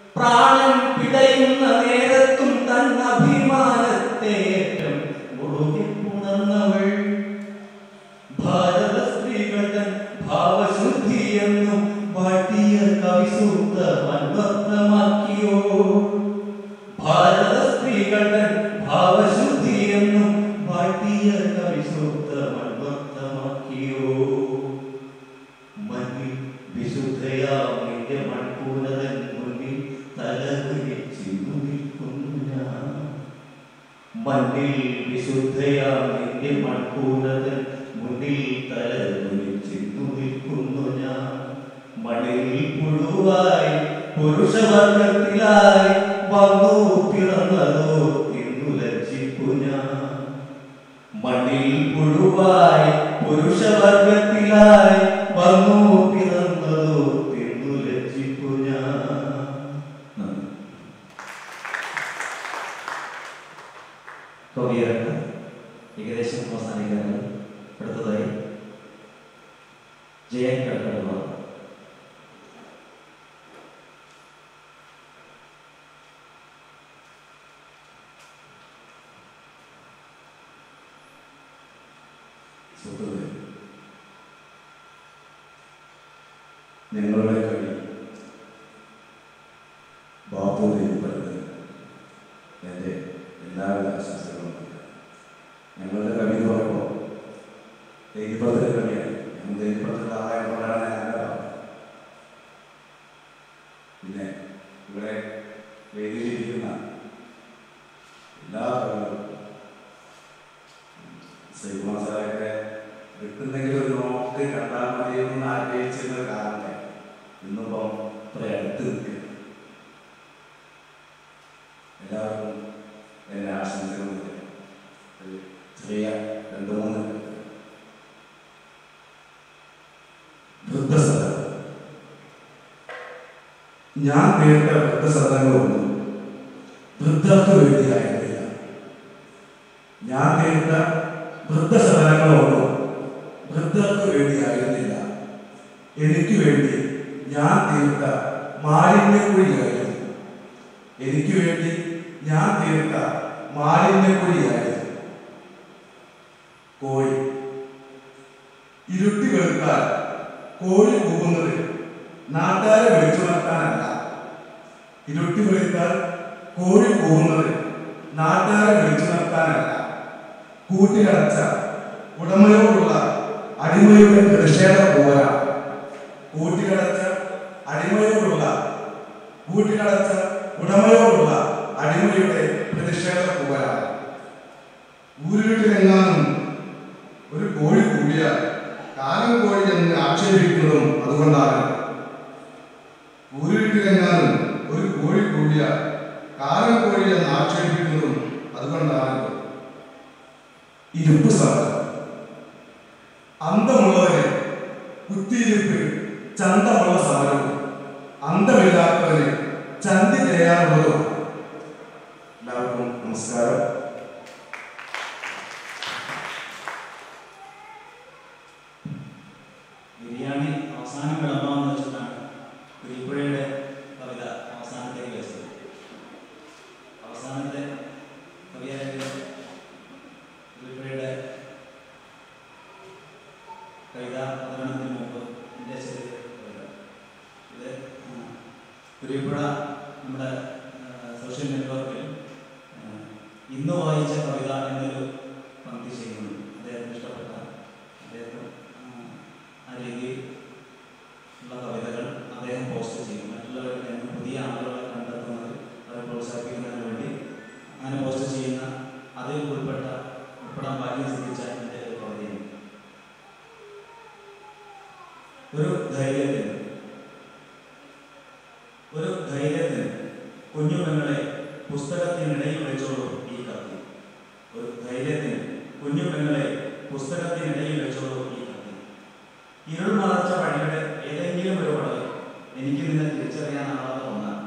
പ്രാണൻ പിടയുന്ന നേരത്തും തൻ അഭിമാനത്തെ ഏറ്റം മുറുകെ പുണർന്നവൾ ഭാരത സ്ത്രീകളുടെ ഭാവശുദ്ധിയെന്നും വാട്ടിയ കവിസൂത്ത മന്വർത്ഥമാക്കിയോ ഭാരത സ്ത്രീകളുടെ ഭാവശുദ്ധിയെന്നും വാട്ടിയ കവിസൂത്ത മന്വർത്ഥമാക്കിയോ മണ്ണിൽ വിശുദ്ധയാം നിന്റെ മൺകൂനതൻ മുന്നിൽ തലകുലിച്ചിരുന്നു നിൽക്കുന്നു ഞാൻ മണ്ണിൽ വിശുദ്ധയാം നിന്റെ മൺകൂനതൻ മുന്നിൽ തലകുലിച്ചിരുന്നു നിൽക്കുന്നു ഞാൻ മണ്ണിൽ പുഴുവായി പുരുഷവർഗത്തിലായി വന്നു പിറന്നതോ എന്നു ലജ്ജിപ്പു ഞാൻ മണ്ണിൽ പുഴുവായി പുരുഷവർഗത്തിലായി വന്നു പിറന്നതോ എന്നു ലജ്ജിപ്പു ഞാൻ നന്ദി. കവിയരങ്ങ് ഏകദേശം അവസാനിക്കാനായി അടുത്തതായി ജയൻ കടക്കടുവ സുഹൃത്തുക്കളെ നിങ്ങളുടെ കവി ബാബു ദേവിപ്പഴുത് എൻ്റെ എല്ലാവിധ ആശംസകളും നൽകുന്നു. ഞങ്ങളുടെ കവി എന്ന് പറയുമ്പോൾ ദേവിപ്പഴത്തിൻ്റെ കവിയാണ് ഞങ്ങൾ ദേവിപ്പഴത്തിൻ്റെ ആളായതുകൊണ്ടാണ് ഞാൻ അങ്ങനെ പറഞ്ഞത്. പിന്നെ ഇവിടെ വേദിയിലിരിക്കുന്ന എല്ലാ കവികളും ശ്രീകുമാർ സാറൊക്കെ കിട്ടുന്നെങ്കിൽ ഒരു നോക്ക് കണ്ടാൽ മതിയെന്ന് ആഗ്രഹിച്ചിരുന്ന കാലത്തെ ഇന്നിപ്പം ഇത്ര അടുത്ത് നിൽക്കുക എല്ലാവർക്കും എൻ്റെ ആശംസകൾ നൽകുക. ഒരു ചെറിയ രണ്ട് മൂന്ന് വൃദ്ധസദനം ഞാൻ കേട്ട വൃദ്ധസദനങ്ങളൊന്നും വൃദ്ധർക്ക് വേണ്ടിയായിരുന്നില്ല ഞാൻ കേട്ട വൃദ്ധസദനങ്ങളോടോ വൃദ്ധർക്ക് വേണ്ടിയായിരുന്നില്ല എനിക്ക് വേണ്ടി ഞാൻ തീർത്ത മാലിന്യക്കുഴിയായിരുന്നു എനിക്ക് വേണ്ടി ഞാൻ തീർത്ത മാലിന്യക്കുഴിയായിരുന്നു കോഴി ഇരുട്ടി വെളുത്താൽ കോഴി കൂകുന്നത് നാട്ടുകാരെ വിളിച്ചുണർത്താനല്ല ഇരുട്ടി വെളുത്താൽ കോഴി കൂകുന്നത് നാട്ടുകാരെ വിളിച്ചുണർത്താനല്ല കൂട്ടിലടച്ച ഉടമയോടുള്ള അടിമയുടെ പ്രതിഷേധ പോരാ കൂട്ടിലടച്ച അടിമയോടുള്ള കൂട്ടിലടച്ച ഉടമയോടുള്ള അടിമയുടെ പ്രതിഷേധ പോരാ ഊരുവീട്ടിലെങ്ങാനും ഒരു കോഴി കൂടിയാൽ കാലം കോഴി എന്ന് ആക്ഷേപിക്കുന്നതും അതുകൊണ്ടാണ് ഊരുവീട്ടിലെങ്ങാനും ഒരു കോഴി കൂടിയാൽ കാലം കോഴി എന്ന് ആക്ഷേപിക്കുന്നതും അതുകൊണ്ടാണ് ഇരുപ്പ് സമരം അന്തമുള്ളവരെ കുത്തിയിരിപ്പ് ചന്തമുള്ള സമരവും അന്തമില്ലാത്തവരെ ചന്തി ചെയ്യാനുള്ളതും എല്ലാവർക്കും നമസ്കാരം ബിരിയാണി അവസാനം വിളമ്പാമെന്ന് വെച്ചിട്ടാണ് കുരിപ്പുഴയുടെ കവിത അവസാനത്തേക്ക് വെച്ചത് അവസാനത്തെ കവിയായിട്ട് കുരിപ്പുഴയുടെ കവിത അവതരണത്തിന് മുമ്പ് എൻ്റെ ചെറിയ കവിത ഇത് ആ, കുരിപ്പുഴ നമ്മുടെ സോഷ്യൽ നെറ്റ്വർക്കിൽ ആ, ഇന്ന് വായിച്ച കവിത എന്നൊരു പങ്ക്തി ചെയ്യുന്നുണ്ട് അദ്ദേഹത്തിന് ഇഷ്ടപ്പെട്ട അദ്ദേഹം ആ, ആ രീതിയിൽ ഉള്ള കവിതകൾ അദ്ദേഹം പോസ്റ്റ് ചെയ്യും മറ്റുള്ളവരിൽ നിന്ന് പുതിയ ആളുകളെ കണ്ടെത്തുന്നത് അവരെ പ്രോത്സാഹിപ്പിക്കുന്നതിന് വേണ്ടി അങ്ങനെ പോസ്റ്റ് ചെയ്യുന്ന അതിൽ ഉൾപ്പെട്ട ഉൾപ്പെടാൻ ഭാഗ്യം സിദ്ധിച്ച എൻ്റെ ഒരു കവിതയാണ് ഒരു ധൈര്യത്തിന് ഒരു ധൈര്യത്തിന് കുഞ്ഞുപെങ്ങളെ പുസ്തകത്തിനിടയിൽ വെച്ചോളൂ ഈ കത്തി ഒരു ധൈര്യത്തിന് കുഞ്ഞുപെങ്ങളെ പുസ്തകത്തിനിടയിൽ വെച്ചോളൂ ഈ കത്തി ഇരുൾ മറച്ച വഴിയുടെ ഏതെങ്കിലും ഒരു വളവിൽ എനിക്ക് നിന്നെ തിരിച്ചറിയാനാവാത്ത ഒന്നാണ്